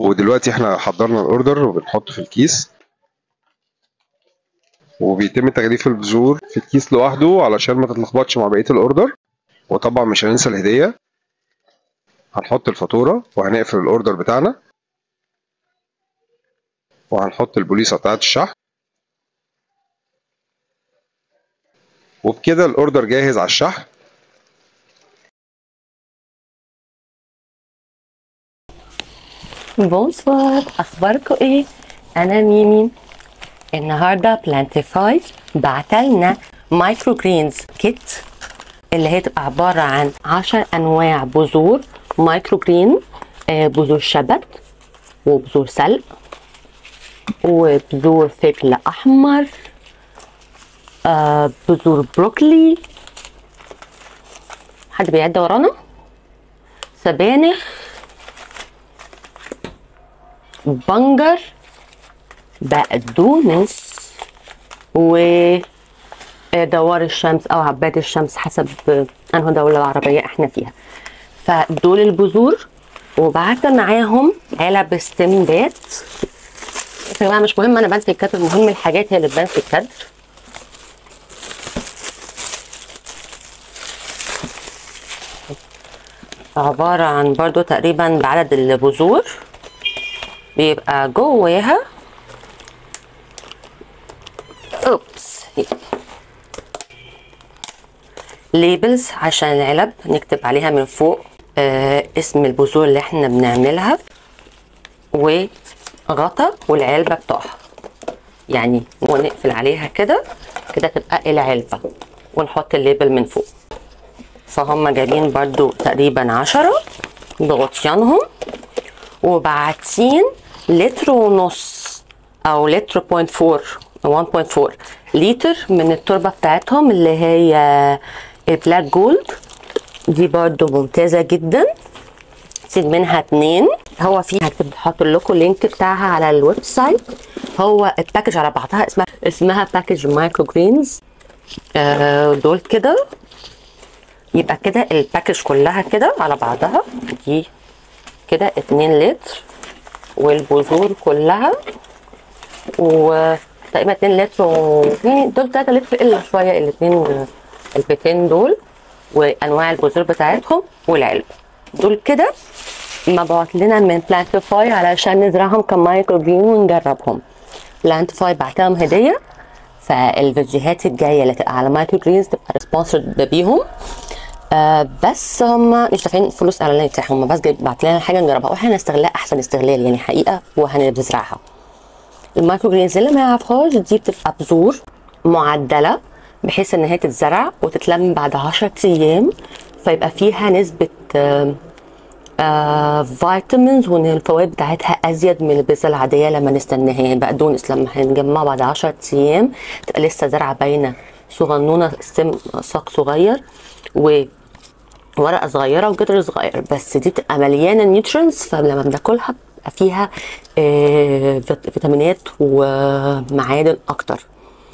ودلوقتي احنا حضرنا الاوردر وبنحطه في الكيس وبيتم تغليف البذور في الكيس لوحده علشان ما تتلخبطش مع بقيه الاوردر وطبعا مش هننسى الهديه هنحط الفاتوره وهنقفل الاوردر بتاعنا وهنحط البوليصه بتاعت الشحن وبكده الاوردر جاهز على الشحن بونسوار اخباركم ايه انا ميمي النهارده بلانتيفاي بعتلنا مايكرو جرينز كيت اللي هي تبقى عباره عن 10 انواع بذور مايكرو جرين آه، بذور شبت وبذور سلق وبذور فجل احمر آه، بذور بروكلي حد بيعد ورانا سبانخ بنجر بقدونس و دوار الشمس او عباد الشمس حسب انه دولة العربية احنا فيها فدول البذور وبعت معاهم علب ستيمبات يا جماعة مش مهم انا بان في الكادر المهم الحاجات هي اللي تبان في الكادر عبارة عن برضو تقريبا بعدد البذور بيبقى جواها اوبس ليبلز عشان العلب نكتب عليها من فوق آه اسم البذور اللي احنا بنعملها وغطا والعلبة بتوعها يعني ونقفل عليها كده كده تبقى العلبة ونحط الليبل من فوق فهم جايبين برضو تقريبا عشرة بغطيانهم وبعتين لتر ونص او لتر بوينت فور 1.4 لتر من التربه بتاعتهم اللي هي البلاك جولد دي برضو ممتازه جدا سيب منها اتنين هو في هكتب حاطط لكم اللينك بتاعها على الويب سايت هو الباكج على بعضها اسمها اسمها باكج مايكرو جرينز آه دول كده يبقى كده الباكج كلها كده على بعضها دي كده اتنين لتر والبذور كلها وتقريبا اتنين لتر و... دول تلاتة لتر الا شوية الاتنين البيتين دول وانواع البذور بتاعتهم والعلب دول كده مبعوت لنا من بلانتيفاي علشان نزرعهم كمايكرو جرين ونجربهم بلانتيفاي بعتهم هدية فالفيديوهات الجاية اللي تبقى على مايكرو جرينز تبقى ريسبونسرد بيهم آه بس هم مش دافعين فلوس اعلانات بتاعهم هم بس بعت لنا حاجه نجربها واحنا نستغلها احسن استغلال يعني حقيقه وهنزرعها المايكرو جرينز اللي ما يعرفهاش دي بتبقى بذور معدله بحيث ان هي تتزرع وتتلم بعد 10 ايام فيبقى فيها نسبه آه آه فيتامينز وان الفوائد بتاعتها ازيد من البذره العاديه لما نستناها يعني بقدونس لما هنجمعها بعد 10 ايام تبقى لسه زرعه باينه صغنونه سم ساق صغير و ورقه صغيره وجدر صغير بس دي بتبقى مليانه نيوترينز فلما بناكلها بيبقى فيها آه فيتامينات ومعادن اكتر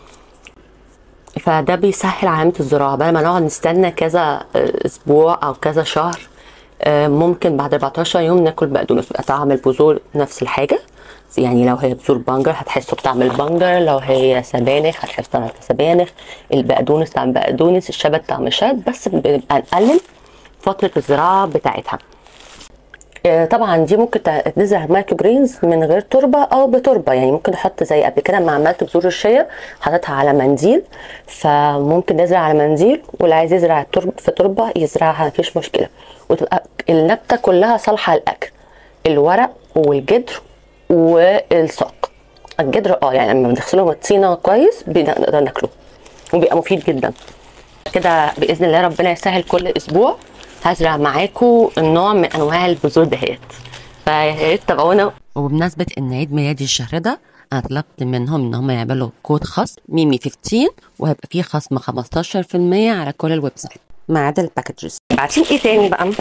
فده بيسهل عمليه الزراعه بدل ما نقعد نستنى كذا اسبوع او كذا شهر آه ممكن بعد 14 يوم ناكل بقدونس بيبقى طعم البذور نفس الحاجه يعني لو هي بذور بنجر هتحسوا بطعم البنجر لو هي سبانخ هتحسوا طعم السبانخ البقدونس طعم بقدونس الشبت طعم الشبت بس بنبقى نقلل فترة الزراعة بتاعتها آه طبعا دي ممكن نزرع مايكرو جرينز من غير تربة او بتربة يعني ممكن احط زي قبل كده ما عملت بذور الشيا حطيتها على منديل فممكن نزرع على منديل واللي عايز يزرع في تربة يزرعها مفيش مشكلة وتبقى النبتة كلها صالحة للأكل الورق والجدر والساق الجدر اه يعني لما بنغسلهم الطينه كويس بنقدر ناكله وبيبقى مفيد جدا كده باذن الله ربنا يسهل كل اسبوع هزرع معاكم النوع من انواع البذور دهيت فيا ريت تابعونا وبمناسبة إن عيد ميلادي الشهر ده أنا طلبت منهم إن هم يعملوا كود خاص ميمي 15 وهيبقى فيه خصم 15% على كل الويب سايت ما عدا الباكجز بعتين ايه تاني بقى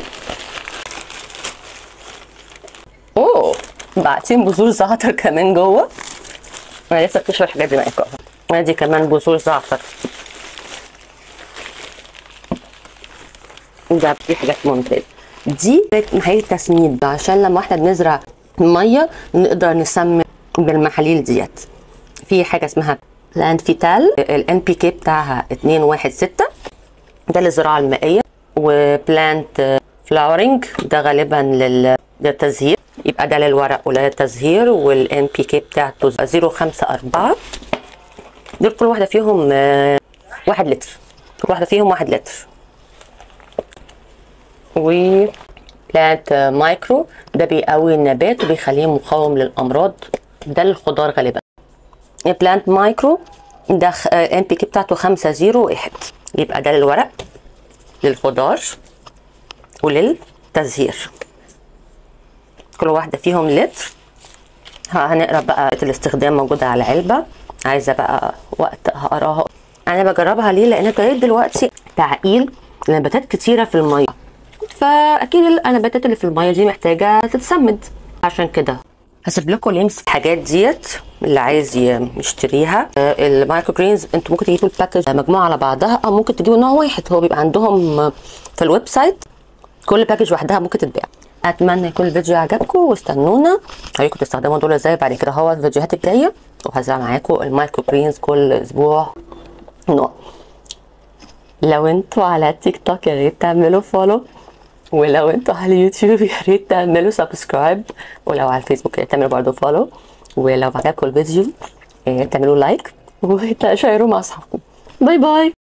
اوه بعتين بذور زعتر كمان جوه انا لسه بكتشف الحاجات دي معاكم ادي كمان بذور زعتر ده في حاجات ممتازه دي معايير التسميد عشان لما احنا بنزرع ميه نقدر نسمن بالمحاليل ديت في حاجه اسمها بلانت فيتال الان بي كي بتاعها 216 ده للزراعه المائيه وبلانت فلاورنج ده غالبا لل- للتزهير يبقى ده للورق ولا للتزهير والان بي كي بتاعته 054 دول كل واحده فيهم آه، واحد لتر كل واحده فيهم واحد لتر و بلانت مايكرو ده بيقوي النبات وبيخليه مقاوم للامراض ده للخضار غالبا بلانت مايكرو ده ام بي كي بتاعته 501 يبقى ده للورق للخضار وللتزهير كل واحده فيهم لتر ها- هنقرا بقى الاستخدام موجوده على علبه عايزه بقى وقت هقراها انا بجربها ليه لان ابتديت دلوقتي تعقيل نباتات كتيره في الميه فاكيد النباتات اللي في الميه دي محتاجه تتسمد عشان كده هسيب لكم لينكس الحاجات ديت اللي عايز ي- يشتريها آه، المايكرو جرينز انتوا ممكن تجيبوا الباكج مجموعه على بعضها او ممكن تجيبوا نوع واحد هو بيبقى عندهم آه، في الويب سايت كل باكج وحدها ممكن تتباع اتمنى يكون الفيديو عجبكم واستنونا هوريكم تستخدموا دول ازاي بعد كده هو الفيديوهات الجايه وهزرع معاكم المايكرو جرينز كل اسبوع نوع لو انتوا على تيك توك يا ريت تعملوا فولو ولو انتوا على اليوتيوب يا ريت تعملوا سبسكرايب ولو على الفيسبوك يا ريت تعملوا برضه فولو ولو عجبكم الفيديو يا ريت تعملوا لايك وتشيروا مع اصحابكم باي باي